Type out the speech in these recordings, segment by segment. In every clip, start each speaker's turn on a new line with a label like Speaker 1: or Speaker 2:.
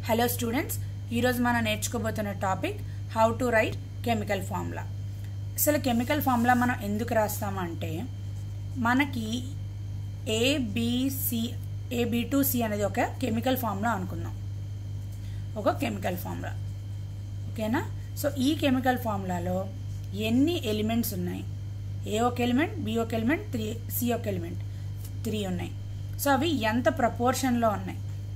Speaker 1: hello students ఈరోజు మనం నేర్చుకోబోతున్న topic how to write chemical formula అసలు కెమికల్ ఫార్ములా మనం ఎందుకు రాస్తామంటే మనకి ఏబిసి ఏబి టు సి అనేది ఒక కెమికల్ ఫార్ములా అనుకుందాం ఒక కెమికల్ ఫార్ములా ఓకేనా సో ఈ కెమికల్ ఫార్ములాలో ఎన్ని ఎలిమెంట్స్ ఉన్నాయి ఏ ఒక ఎలిమెంట్ బి ఒక ఎలిమెంట్ త్రీ సి ఒక ఎలిమెంట్ త్రీ ఉన్నాయి సో అవి ఎంత ప్రపోర్షన్లో ఉన్నాయి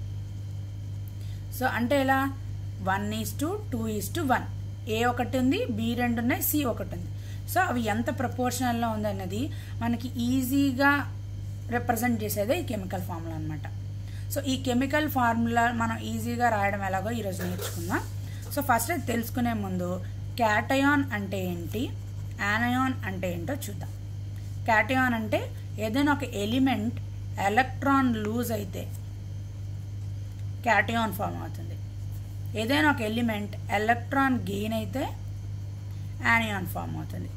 Speaker 1: సో అంటే ఎలా one is to two is to one A ఒకటి ఉంది బి రెండు ఉన్నాయి సి ఒకటి ఉంది సో అవి ఎంత ప్రపోర్షనల్లో ఉందన్నది మనకి ఈజీగా రిప్రజెంట్ చేసేదే ఈ కెమికల్ ఫార్ములా అనమాట సో ఈ కెమికల్ ఫార్ములా మనం ఈజీగా రాయడం ఎలాగో ఈరోజు నేర్చుకుందాం సో ఫస్ట్ అది తెలుసుకునే ముందు క్యాటయాన్ అంటే ఏంటి యానయాన్ అంటే ఏంటో చూద్దాం క్యాటయాన్ అంటే ఏదైనా ఒక ఎలిమెంట్ ఎలక్ట్రాన్ లూజ్ అయితే క్యాటయాన్ ఫామ్ అవుతుంది ఏదైనా ఒక ఎలిమెంట్ ఎలక్ట్రాన్ గెయిన్ అయితే యానియాన్ ఫామ్ అవుతుంది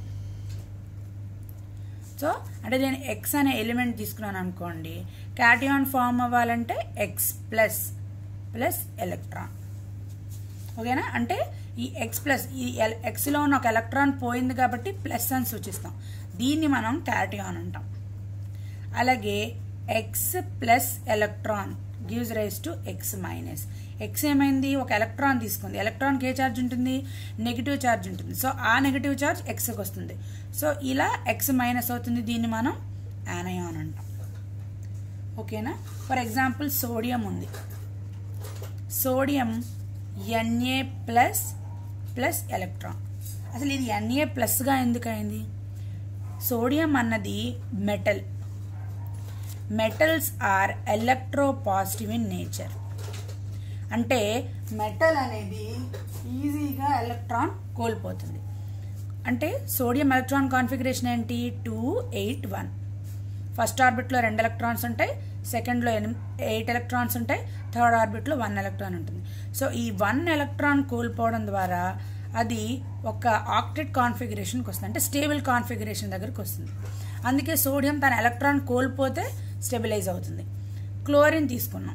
Speaker 1: సో అంటే నేను ఎక్స్ అనే ఎలిమెంట్ తీసుకున్నాను అనుకోండి క్యాటియాన్ ఫామ్ అవ్వాలంటే ఎక్స్ ప్లస్ ప్లస్ ఎలక్ట్రాన్ ఓకేనా అంటే ఈ ఎక్స్ ప్లస్ ఈ ఎక్స్లో ఉన్న ఒక ఎలక్ట్రాన్ పోయింది కాబట్టి ప్లస్ అని సూచిస్తాం దీన్ని మనం క్యాటియాన్ అంటాం అలాగే X plus electron gives rise to X minus X ఏమైంది ఒక ఎలక్ట్రాన్ తీసుకుంది ఎలక్ట్రాన్కి ఏ ఛార్జ్ ఉంటుంది నెగిటివ్ ఛార్జ్ ఉంటుంది సో ఆ నెగిటివ్ ఛార్జ్ ఎక్స్కి వస్తుంది సో ఇలా ఎక్స్ మైనస్ అవుతుంది దీన్ని మనం యానయాన్ అంటాం ఓకేనా ఫర్ ఎగ్జాంపుల్ సోడియం ఉంది sodium NA plus plus electron అసలు ఇది ఎన్ఏ ప్లస్గా ఎందుకు అయింది సోడియం అన్నది metal metals are electropositive in nature అంటే మెటల్ అనేది ఈజీగా ఎలక్ట్రాన్ కోల్పోతుంది అంటే సోడియం ఎలక్ట్రాన్ కాన్ఫిగరేషన్ ఏంటి టూ ఎయిట్ వన్ ఫస్ట్ ఆర్బిట్లో రెండు ఎలక్ట్రాన్స్ ఉంటాయి సెకండ్లో ఎయిట్ ఎలక్ట్రాన్స్ ఉంటాయి థర్డ్ ఆర్బిట్లో వన్ ఎలక్ట్రాన్ ఉంటుంది సో ఈ వన్ ఎలక్ట్రాన్ కోల్పోవడం ద్వారా అది ఒక ఆక్టెట్ కాన్ఫిగరేషన్కి వస్తుంది అంటే స్టేబుల్ కాన్ఫిగరేషన్ దగ్గరికి వస్తుంది అందుకే సోడియం తన ఎలక్ట్రాన్ కోల్పోతే స్టెబిలైజ్ అవుతుంది క్లోరిన్ తీసుకున్నాం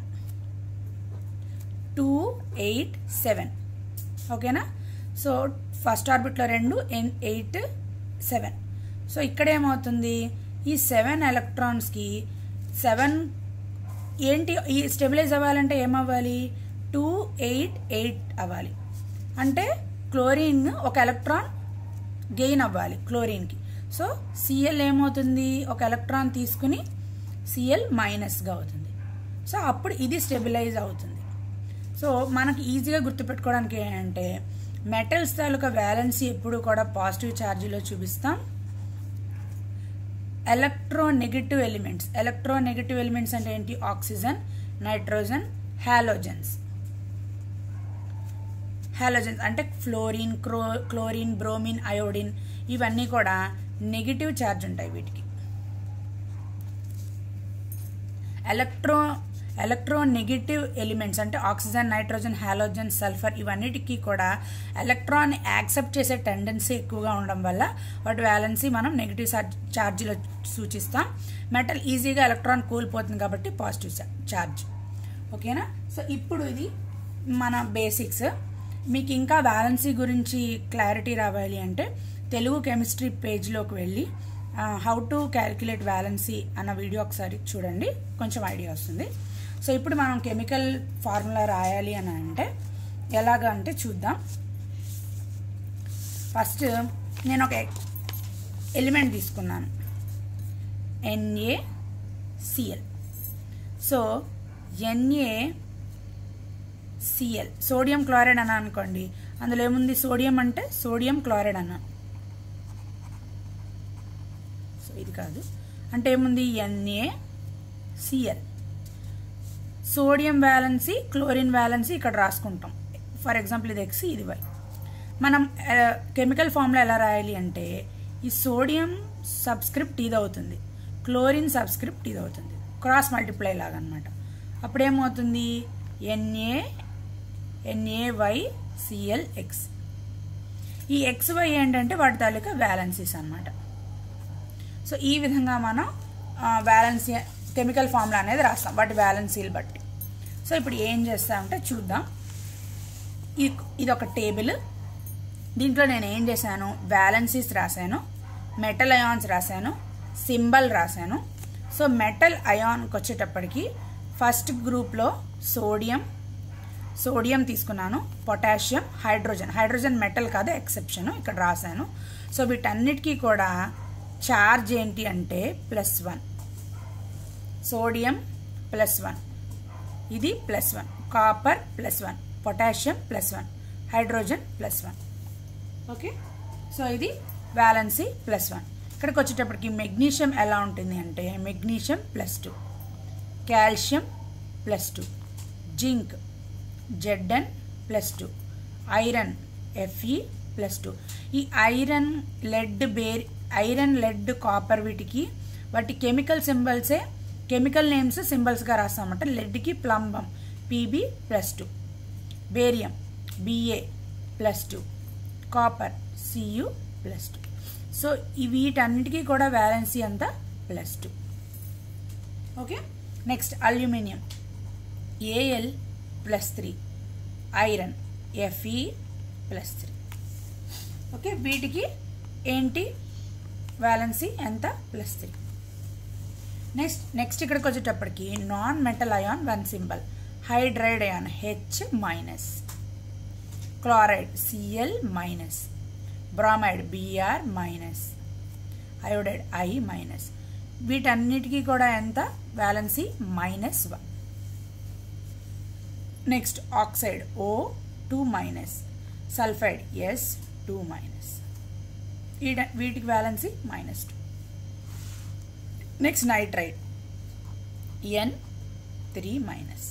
Speaker 1: టూ ఎయిట్ సెవెన్ ఓకేనా సో ఫస్ట్ ఆర్బిట్లో రెండు ఎయిట్ సెవెన్ సో ఇక్కడ ఏమవుతుంది ఈ సెవెన్ ఎలక్ట్రాన్స్కి సెవెన్ ఏంటి ఈ స్టెబిలైజ్ అవ్వాలంటే ఏమవ్వాలి టూ ఎయిట్ ఎయిట్ అవ్వాలి అంటే క్లోరిన్ ఒక ఎలక్ట్రాన్ గెయిన్ అవ్వాలి క్లోరిన్కి సో సిఎల్ ఏమవుతుంది ఒక ఎలక్ట్రాన్ తీసుకుని సిఎల్ మైనస్గా అవుతుంది సో అప్పుడు ఇది స్టెబిలైజ్ అవుతుంది సో మనకి ఈజీగా గుర్తుపెట్టుకోవడానికి ఏంటంటే మెటల్స్ తాలూకా వ్యాలెన్సీ ఎప్పుడు కూడా పాజిటివ్ ఛార్జీలో చూపిస్తాం ఎలక్ట్రోనెగటివ్ ఎలిమెంట్స్ ఎలక్ట్రోనెగటివ్ ఎలిమెంట్స్ అంటే ఏంటి ఆక్సిజన్ నైట్రోజన్ హాలోజన్స్ హాలోజన్స్ అంటే ఫ్లోరిన్ క్రో క్లోరిన్ బ్రోమిన్ అయోడిన్ ఇవన్నీ కూడా నెగిటివ్ ఛార్జ్ ఉంటాయి వీటికి ఎలక్ట్రో ఎలక్ట్రో నెగిటివ్ ఎలిమెంట్స్ అంటే ఆక్సిజన్ నైట్రోజన్ హాలోజన్ సల్ఫర్ ఇవన్నిటికీ కూడా ఎలక్ట్రాన్ యాక్సెప్ట్ చేసే టెండెన్సీ ఎక్కువగా ఉండడం వల్ల వాటి వ్యాలెన్సీ మనం నెగిటివ్ ఛార్జీలో సూచిస్తాం మెటల్ ఈజీగా ఎలక్ట్రాన్ కూలిపోతుంది కాబట్టి పాజిటివ్ ఛార్జ్ ఓకేనా సో ఇప్పుడు ఇది మన బేసిక్స్ మీకు ఇంకా వ్యాలెన్సీ గురించి క్లారిటీ రావాలి అంటే తెలుగు కెమిస్ట్రీ పేజ్లోకి వెళ్ళి హౌ టు క్యాలిక్యులేట్ వ్యాలెన్సీ అన్న వీడియో ఒకసారి చూడండి కొంచెం ఐడియా వస్తుంది సో ఇప్పుడు మనం కెమికల్ ఫార్ములా రాయాలి అని అంటే ఎలాగా అంటే చూద్దాం ఫస్ట్ నేను ఒక ఎలిమెంట్ తీసుకున్నాను N A C L so N A C L sodium chloride అన్న అనుకోండి అందులో ఏముంది సోడియం అంటే సోడియం క్లోరైడ్ అన్న సో ఇది కాదు అంటే ఏముంది N A C L sodium valency chlorine valency ఇక్కడ రాసుకుంటాం ఫర్ ఎగ్జాంపుల్ ఇది ఎక్స్ ఇది వై మనం కెమికల్ ఫామ్లో ఎలా రాయాలి అంటే ఈ సోడియం సబ్స్క్రిప్ట్ ఇది అవుతుంది క్లోరిన్ సబ్స్క్రిప్ట్ ఇది అవుతుంది క్రాస్ మల్టిప్లై లాగా అనమాట అప్పుడు ఏమవుతుంది ఎన్ఏ ఎన్ఏవై సిఎల్ ఎక్స్ ఈ ఎక్స్ వై ఏంటంటే వాటి తాలూకా వ్యాలెన్సీస్ అనమాట సో ఈ విధంగా మనం వ్యాలెన్సీ కెమికల్ ఫార్ములా అనేది రాస్తాం వాటి వ్యాలెన్సీలు బట్టి సో ఇప్పుడు ఏం చేస్తామంటే చూద్దాం ఇది ఒక టేబుల్ దీంట్లో నేను ఏం చేశాను వ్యాలెన్సీస్ రాశాను మెటల్ అయాన్స్ రాశాను సింబల్ రాశాను సో మెటల్ అయాన్కి వచ్చేటప్పటికి ఫస్ట్ గ్రూప్లో సోడియం సోడియం తీసుకున్నాను పొటాషియం హైడ్రోజన్ హైడ్రోజన్ మెటల్ కాదు ఎక్సెప్షన్ ఇక్కడ రాశాను సో వీటన్నిటికీ కూడా చార్జ్ ఏంటి అంటే plus one sodium plus one ఇది plus one copper plus one potassium plus one hydrogen plus one okay so ఇది వ్యాలెన్సీ ప్లస్ వన్ ఇక్కడికి వచ్చేటప్పటికి మెగ్నీషియం ఎలా ఉంటుంది అంటే magnesium plus two calcium plus two zinc Z N plus two iron F E plus two ఈ iron lead బేర్ iron lead copper వీటికి వాటి కెమికల్ సింబల్సే కెమికల్ నేమ్స్ సింబల్స్గా రాస్తామంటే లెడ్కి plumbum P B plus two barium B A plus two copper C U plus two so ఈ వీటన్నిటికీ కూడా వ్యాలెన్సీ అంతా plus two okay next aluminium A L plus three iron F E plus three okay వీటికి ఏంటి వ్యాలెన్సీ ఎంత ప్లస్ త్రీ నెక్స్ట్ నెక్స్ట్ ఇక్కడికి వచ్చేటప్పటికి non metal ion one symbol hydride ion H minus chloride C L minus bromide B R minus iodide I minus వీటన్నిటికీ కూడా ఎంత valency minus one next oxide O two minus sulphide S two minus వీటికి valency minus two next nitride N three minus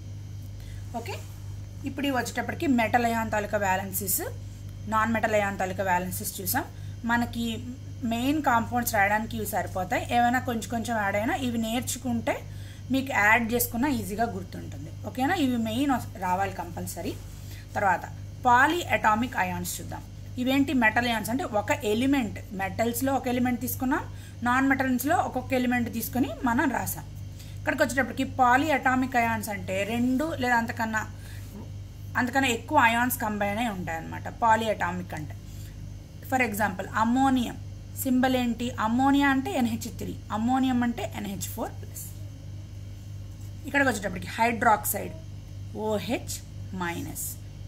Speaker 1: okay ఇప్పుడు ఇవి వచ్చేటప్పటికి metal ion తాలూకా valencies non metal ion తాలూకా valencies చూసాం మనకి మెయిన్ కాంపౌండ్స్ రాయడానికి ఇవి సరిపోతాయి ఏమైనా కొంచెం కొంచెం యాడ్ అయినా ఇవి నేర్చుకుంటే మీకు యాడ్ చేసుకున్న ఈజీగా గుర్తుంటుంది ఓకేనా ఇవి మెయిన్ రావాలి కంపల్సరీ తర్వాత పాలీ అటామిక్ అయాన్స్ చూద్దాం ఇవేంటి మెటల్ అయాన్స్ అంటే ఒక ఎలిమెంట్ మెటల్స్లో ఒక ఎలిమెంట్ తీసుకున్నాం నాన్ మెటల్స్లో ఒక్కొక్క ఎలిమెంట్ తీసుకొని మనం రాసాం ఇక్కడికి వచ్చేటప్పటికి పాలీ అటామిక్ అయాన్స్ అంటే రెండు లేదా అంతకన్నా అంతకన్నా ఎక్కువ అయాన్స్ కంబైన్ అయి ఉంటాయి అనమాట పాలీ అటామిక్ అంటే ఫర్ ఎగ్జాంపుల్ అమ్మోనియం సింబల్ ఏంటి అమ్మోనియా అంటే ఎన్హెచ్ త్రీ అమ్మోనియం అంటే ఎన్హెచ్ ఫోర్ ప్లస్ ఇక్కడికి వచ్చేటప్పటికి hydroxide O H minus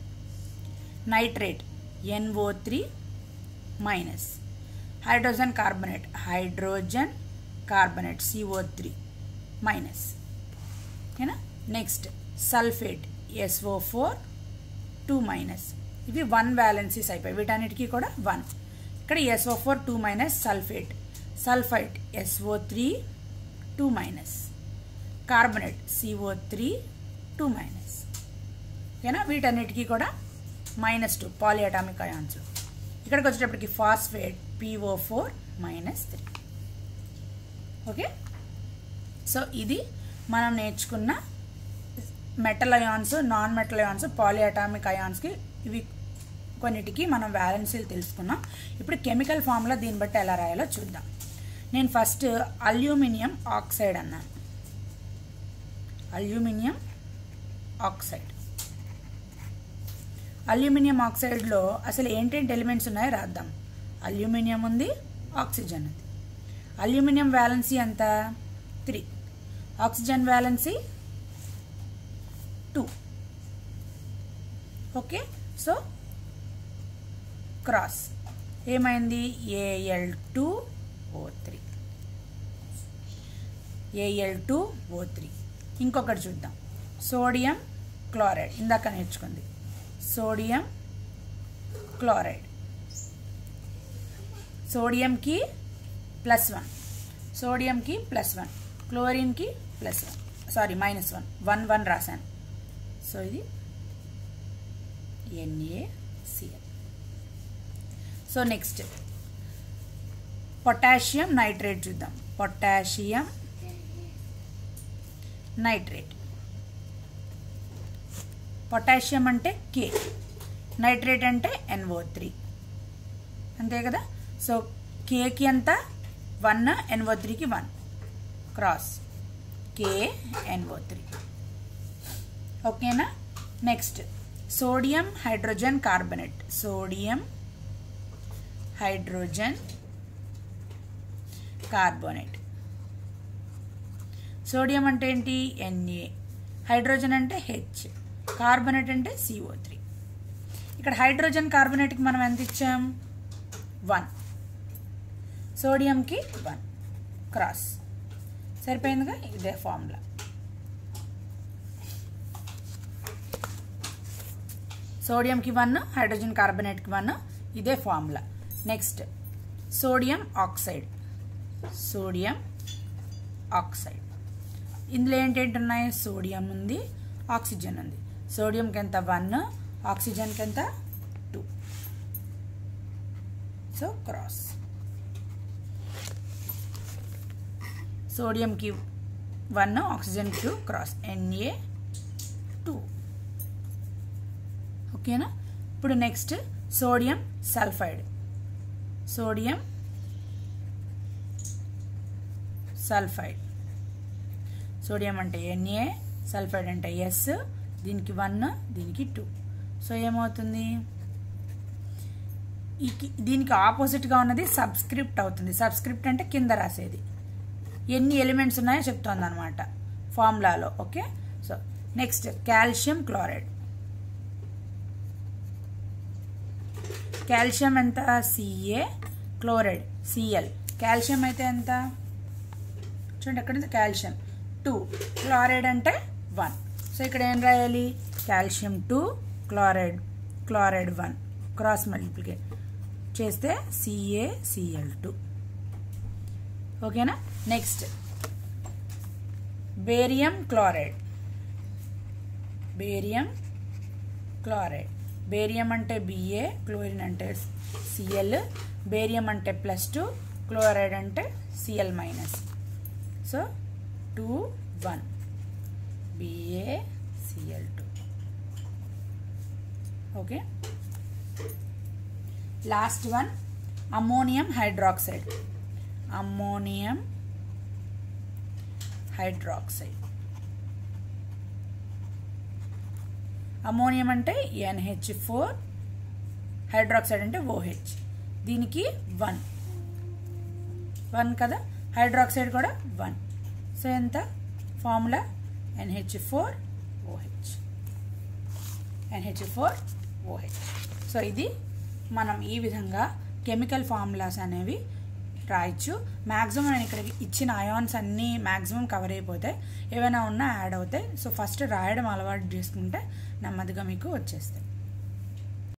Speaker 1: nitrate N O three minus hydrogen carbonate hydrogen carbonate C O three minus ఓకేనా next sulphate S O four two minus ఇవి one valencies అయిపోయి వీటన్నిటికీ కూడా వన్ ఇక్కడ S O four two minus sulphate sulphite S O three two minus carbonate C O three two minus ఓకేనా వీటన్నిటికీ కూడా minus two polyatomic ions ఇక్కడికి వచ్చేటప్పటికి phosphate P O four minus three okay so ఇది మనం నేర్చుకున్న metal ions non metal ions polyatomic అయాన్స్కి ఇవి కొన్నిటికి మనం వ్యాలెన్సీలు తెలుసుకున్నాం ఇప్పుడు కెమికల్ ఫామ్లో దీన్ని బట్టి ఎలా రాయాలో చూద్దాం నేను ఫస్ట్ అల్యూమినియం ఆక్సైడ్ అన్నాను అల్యూమినియం ఆక్సైడ్ అల్యూమినియం ఆక్సైడ్లో అసలు ఏంటేంటి ఎలిమెంట్స్ ఉన్నాయో రాద్దాం అల్యూమినియం ఉంది ఆక్సిజన్ ఉంది అల్యూమినియం వ్యాలెన్సీ ఎంత three oxygen valency two okay so cross ఏమైంది A L two O three A L two O three ఇంకొకటి చూద్దాం సోడియం క్లోరైడ్ ఇందాక నేర్చుకుంది సోడియం క్లోరైడ్ సోడియంకి ప్లస్ వన్ సోడియంకి ప్లస్ వన్ క్లోరిన్కి plus one sorry minus one one one రాశాను సో ఇది N A C L so next potassium nitrate చూద్దాం పొటాషియం నైట్రేట్ పొటాషియం అంటే కే నైట్రేట్ అంటే ఎన్ఓ త్రీ అంతే కదా సో కేకి అంతా వన్ ఎన్ఓ త్రీకి one cross K N O three ఓకేనా next sodium hydrogen carbonate sodium hydrogen carbonate sodium అంటే ఏంటి ఎన్ఏ హైడ్రోజన్ అంటే హెచ్ కార్బోనేట్ అంటే సిఓ త్రీ ఇక్కడ హైడ్రోజన్ కార్బోనేట్కి మనం ఎంత ఇచ్చాం వన్ సోడియంకి వన్ క్రాస్ సరిపోయిందిగా ఇదే ఫార్ములా సోడియంకి వన్ హైడ్రోజన్ కార్బోనేట్కి వన్ ఇదే formula next sodium oxide sodium oxide ఇందులో ఏంటేంటి ఉన్నాయి సోడియం ఉంది ఆక్సిజన్ ఉంది సోడియంకి ఎంత వన్ ఆక్సిజన్కి ఎంత టూ సో క్రాస్ సోడియంకి one oxygen two cross N A two ఓకేనా ఇప్పుడు next sodium sulphide sodium sulphide sodium అంటే ఎన్ఏ సల్ఫైడ్ అంటే ఎస్ దీనికి వన్ దీనికి టూ సో ఏమవుతుంది ఈ దీనికి ఆపోజిట్గా ఉన్నది సబ్స్క్రిప్ట్ అవుతుంది సబ్స్క్రిప్ట్ అంటే కింద రాసేది ఎన్ని ఎలిమెంట్స్ ఉన్నాయో చెప్తోంది అనమాట ఫార్ములాలో okay so next calcium chloride calcium ఎంత సిఏ క్లోరైడ్ సిఎల్ కాల్షియం అయితే ఎంత చూడండి ఎక్కడ కాల్షియం టూ క్లోరైడ్ అంటే వన్ సో ఇక్కడ ఏం రాయాలి calcium two chloride chloride one cross multiplicate చేస్తే సిఏ సిఎల్ టూ ఓకేనా next barium chloride barium chloride barium అంటే బిఏ క్లోరిన్ అంటే సిఎల్ బేరియం అంటే ప్లస్ టూ క్లోరైడ్ అంటే C L minus so two one B A C L two okay last one ammonium hydroxide ammonium hydroxide ammonium అంటే N H four hydroxide అంటే O H దీనికి one one కదా hydroxide కూడా one so ఎంత formula N H four O H N H four O H so ఇది మనం ఈ విధంగా కెమికల్ ఫార్ములాస్ అనేవి రాయొచ్చు మ్యాక్సిమం నేను ఇక్కడ ఇచ్చిన అయాన్స్ అన్నీ మ్యాక్సిమం కవర్ అయిపోతాయి ఏమైనా ఉన్నా యాడ్ అవుతాయి సో ఫస్ట్ రాయడం అలవాటు చేసుకుంటే నెమ్మదిగా మీకు వచ్చేస్తాయి